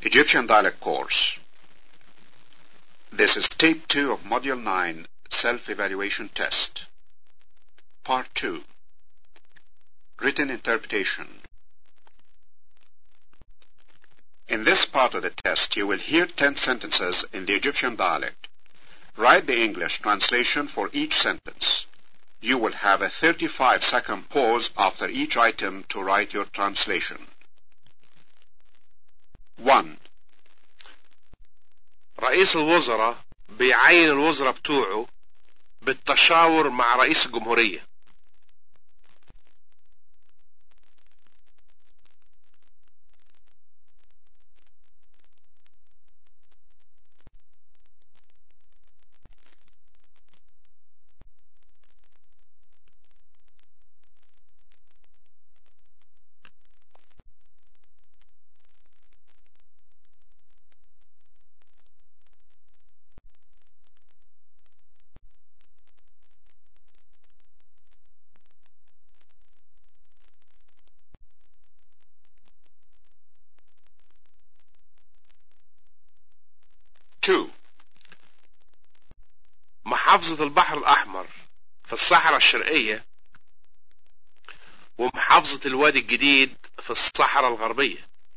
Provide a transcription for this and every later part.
Egyptian Dialect Course. This is Tape 2 of Module 9 Self-Evaluation Test. Part 2. Written Interpretation. In this part of the test, you will hear 10 sentences in the Egyptian dialect. Write the English translation for each sentence. You will have a 35 second pause after each item to write your translation. 1. رئيس الوزراء بيعين الوزراء بتوعه بالتشاور مع رئيس الجمهورية Two. محافظة البحر الأحمر في الصحراء الشرقية ومحافظة الوادي الجديد في الصحراء الغربية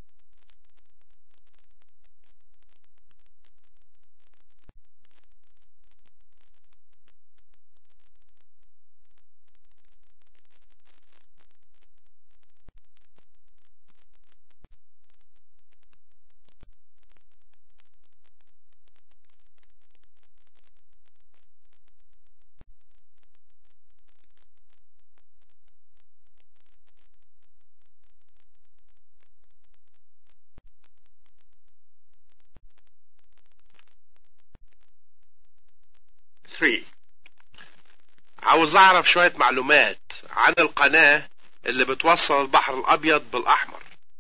Three. عاوز أعرف شوية معلومات عن القناة اللي بتوصل البحر الأبيض بالأحمر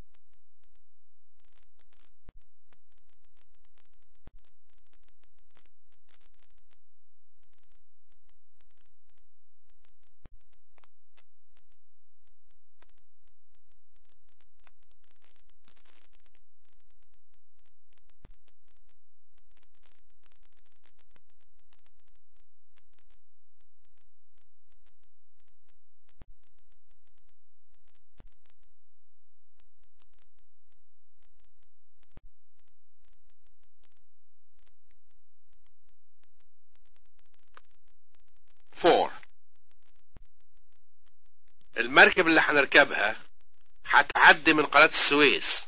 Four. المركب اللي هنركبها هتعدي من قناة السويس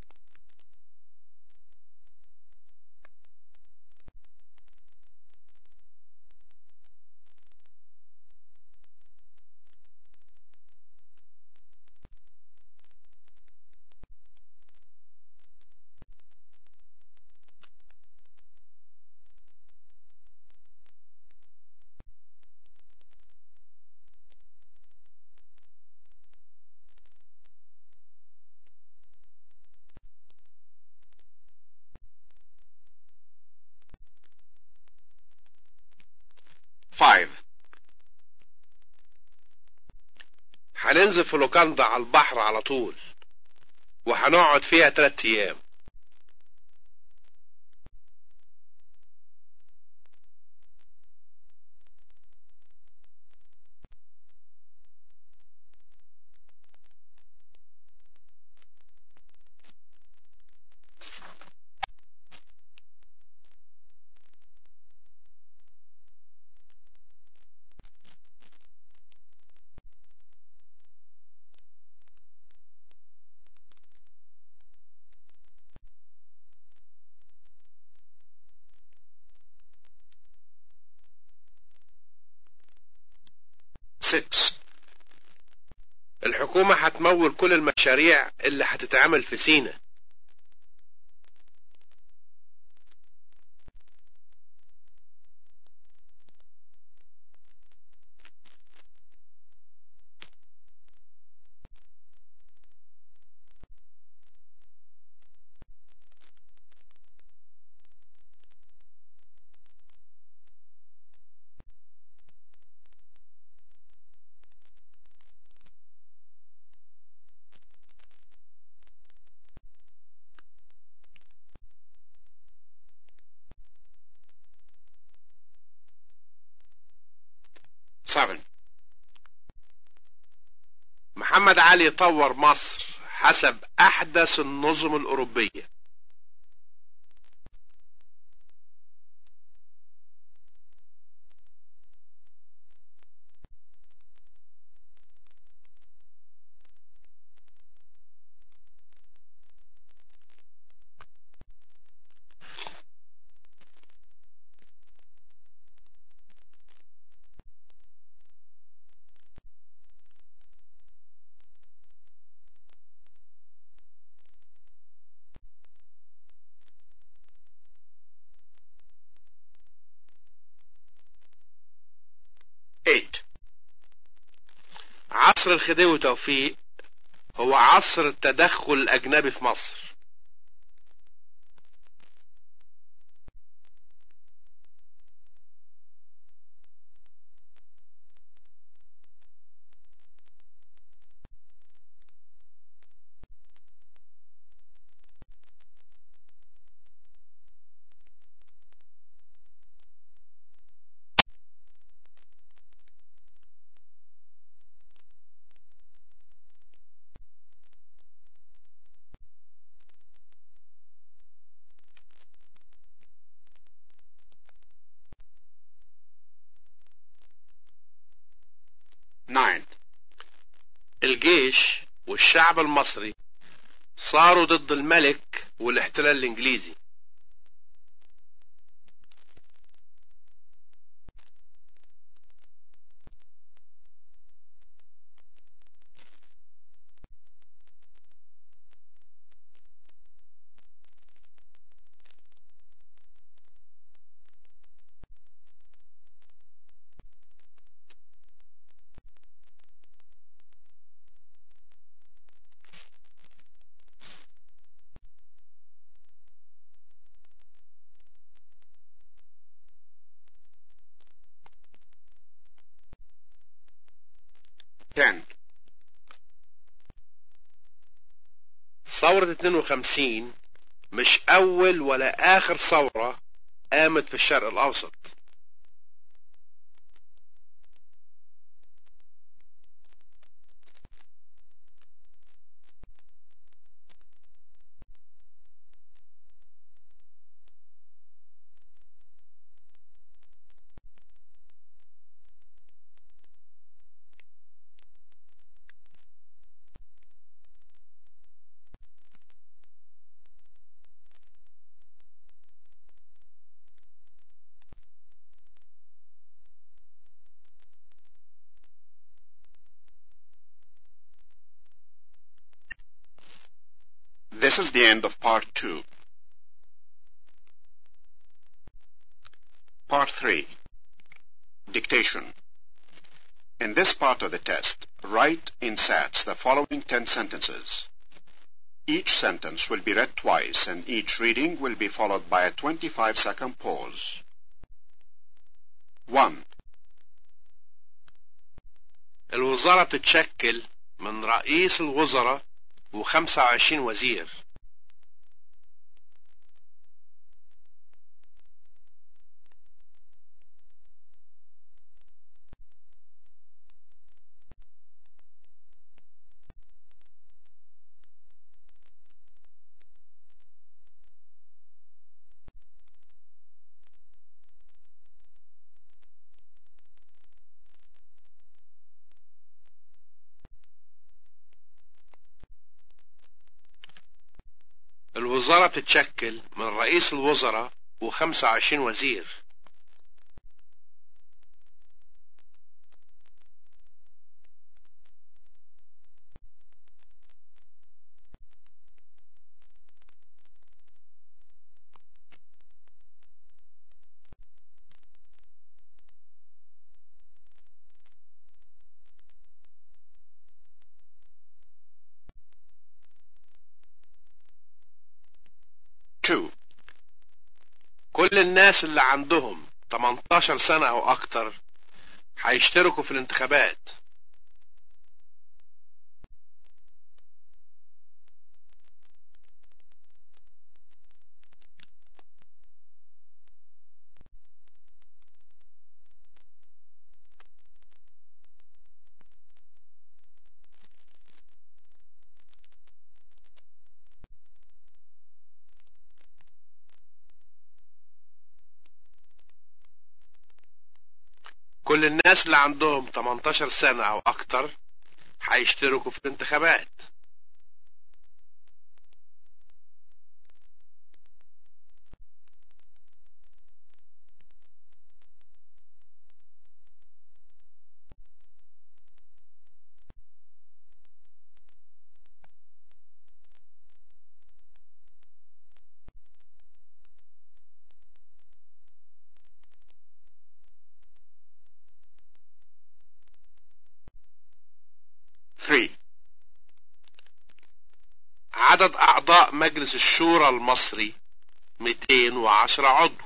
Five. هننزل في لوكاندا على البحر على طول وهنقعد فيها تلات أيام Six. الحكومة هتمول كل المشاريع اللي هتتعمل في سينا 7. محمد علي طور مصر حسب أحدث النظم الأوروبية Eight. عصر الخديوي توفيق هو عصر التدخل الأجنبي في مصر Nine. الجيش والشعب المصري صاروا ضد الملك والاحتلال الإنجليزي Ten. ثورة 52 مش أول ولا آخر ثورة قامت في الشرق الأوسط This is the end of part two. Part three. Dictation. In this part of the test, write in sats the following ten sentences. Each sentence will be read twice and each reading will be followed by a 25 second pause. 1. الوزارة بتتشكل من رئيس الوزراء و25 وزير الوزارة بتتشكل من رئيس الوزراء و25 وزير Two. كل الناس اللي عندهم 18 سنة أو أكتر هيشتركوا في الانتخابات كل الناس اللي عندهم 18 سنة أو أكتر هيشتركوا في الانتخابات Three. عدد أعضاء مجلس الشورى المصري 210 عضو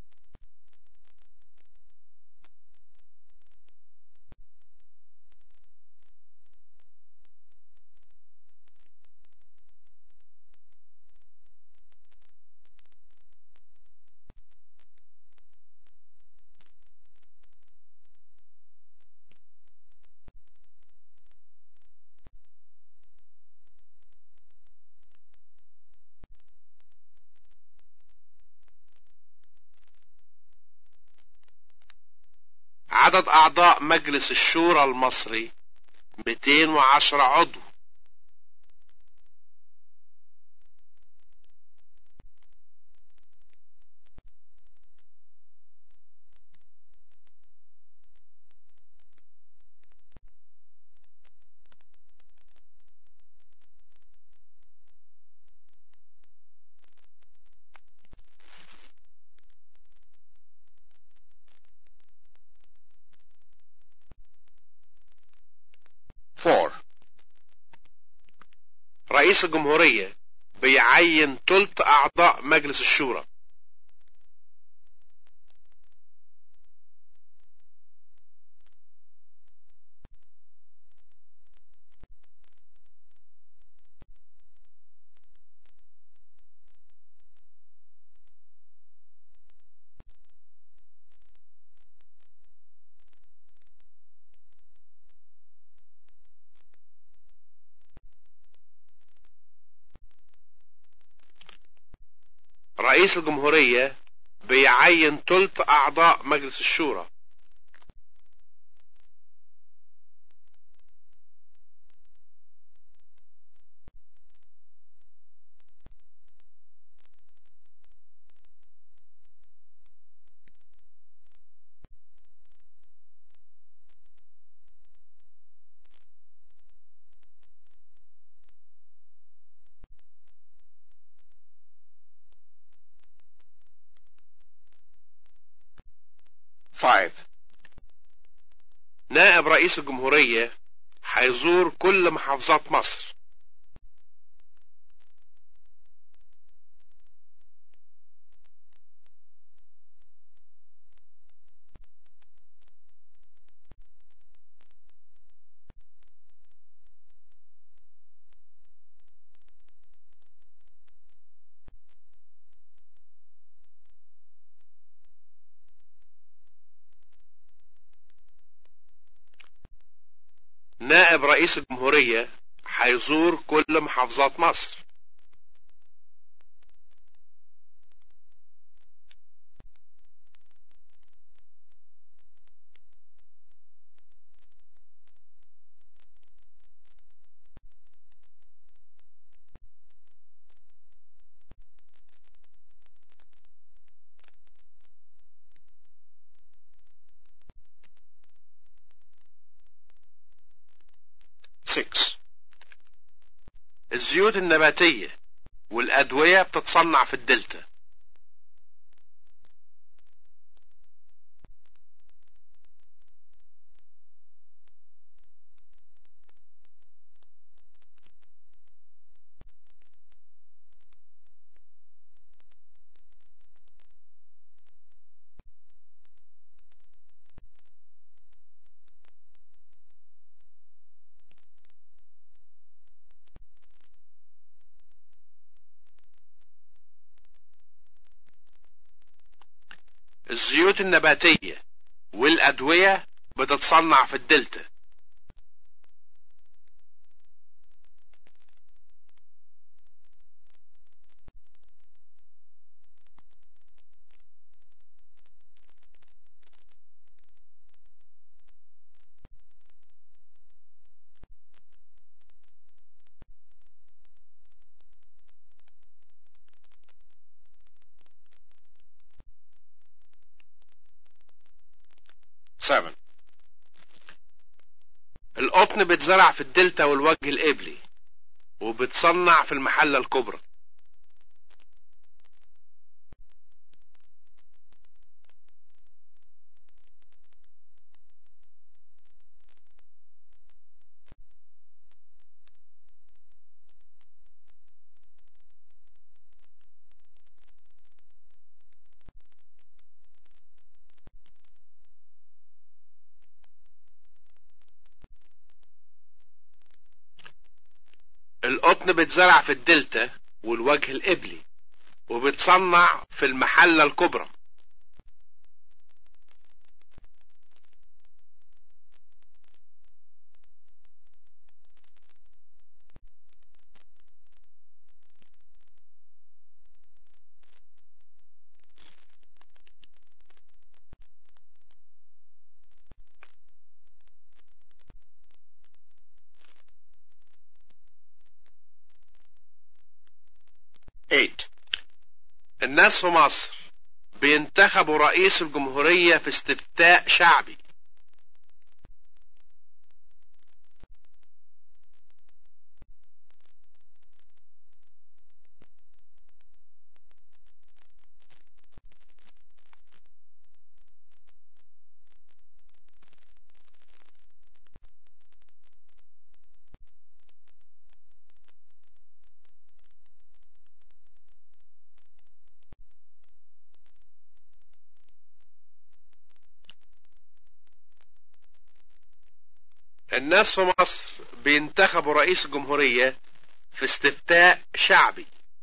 عدد أعضاء مجلس الشورى المصري 210 عضو Four. رئيس الجمهورية بيعين تلت أعضاء مجلس الشورى رئيس الجمهورية بيعين تلت أعضاء مجلس الشورى Five. نائب رئيس الجمهورية هيزور كل محافظات مصر نائب رئيس الجمهورية هيزور كل محافظات مصر Six. الزيوت النباتية والأدوية بتتصنع في الدلتا الزيوت النباتية والأدوية بتتصنع في الدلتا 7. القطن بيتزرع في الدلتا والوجه القبلي وبتصنع في المحلة الكبرى القطن بيتزرع في الدلتا والوجه القبلي وبتصنع في المحلة الكبرى 8. الناس في مصر بينتخبوا رئيس الجمهورية في استفتاء شعبي 'الناس في مصر بينتخبوا رئيس الجمهورية في استفتاء شعبي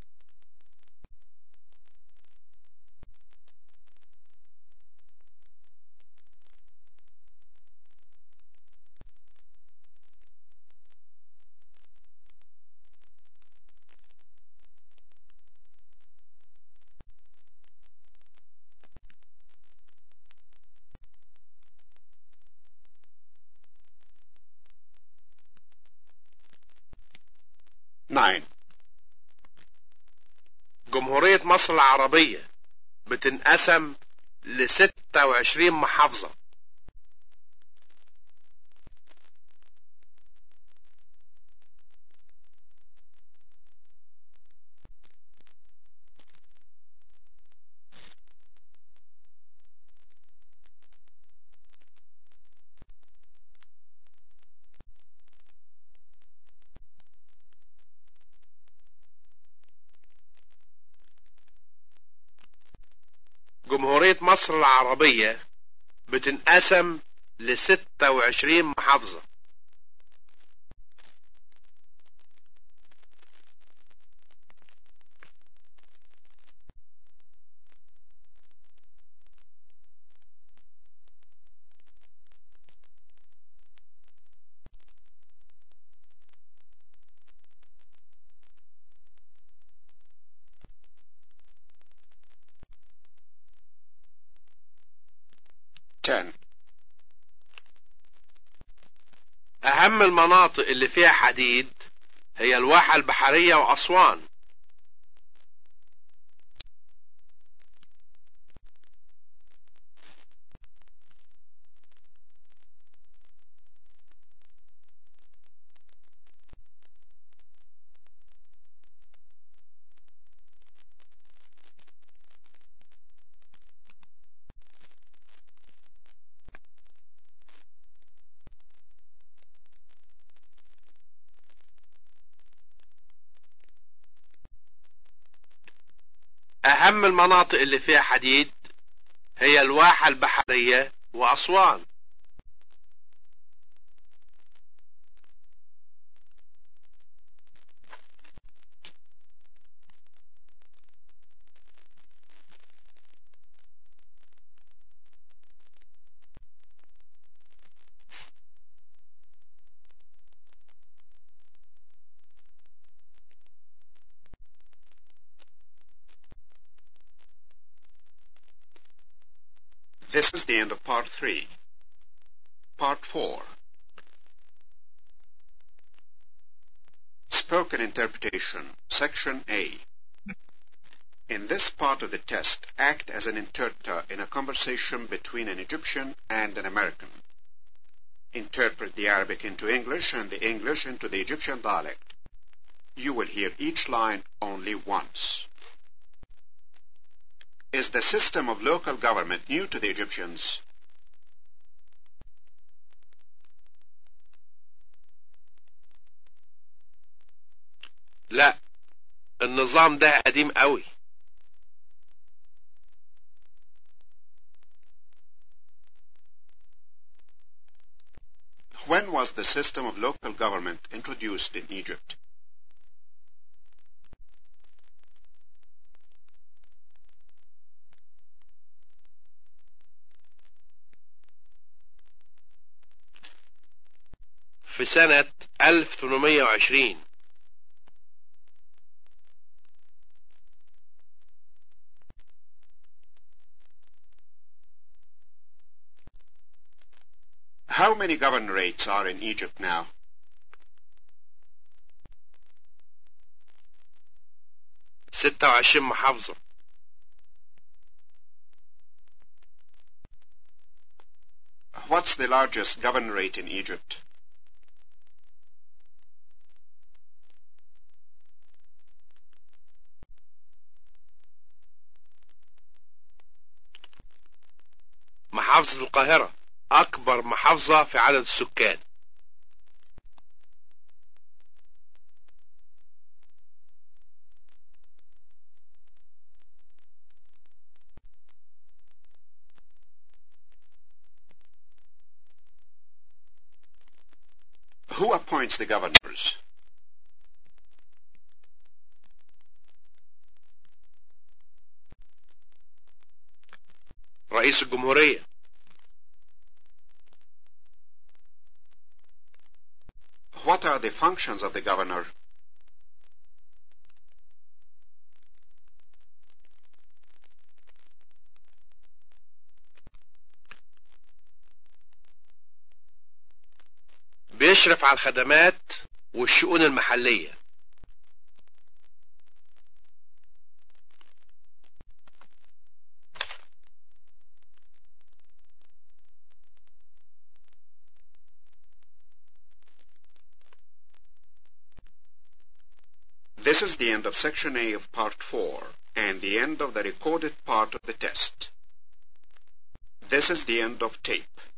9. جمهورية مصر العربية بتنقسم ل 26 محافظة 'جمهورية مصر العربية بتنقسم ل 26 محافظة 10. أهم المناطق اللي فيها حديد هي الواحة البحرية وأسوان 'أهم المناطق اللي فيها حديد هي الواحة البحرية وأسوان 'This is the end of part 3. Part 4. Spoken Interpretation, Section A. In this part of the test, act as an interpreter in a conversation between an Egyptian and an American. Interpret the Arabic into English and the English into the Egyptian dialect. You will hear each line only once. Is the system of local government new to the Egyptians? لا النظام ده قديم قوي When was the system of local government introduced in Egypt? في سنة 1820 How many governorates are in Egypt now? ستة وعشرين محافظة What's the largest governorate in Egypt? محافظة القاهرة أكبر محافظة في عدد السكان Who appoints the governors? رئيس الجمهورية What are the functions of the governor? بيشرف على الخدمات والشؤون المحلية This is the end of section A of part 4 and the end of the recorded part of the test. This is the end of tape.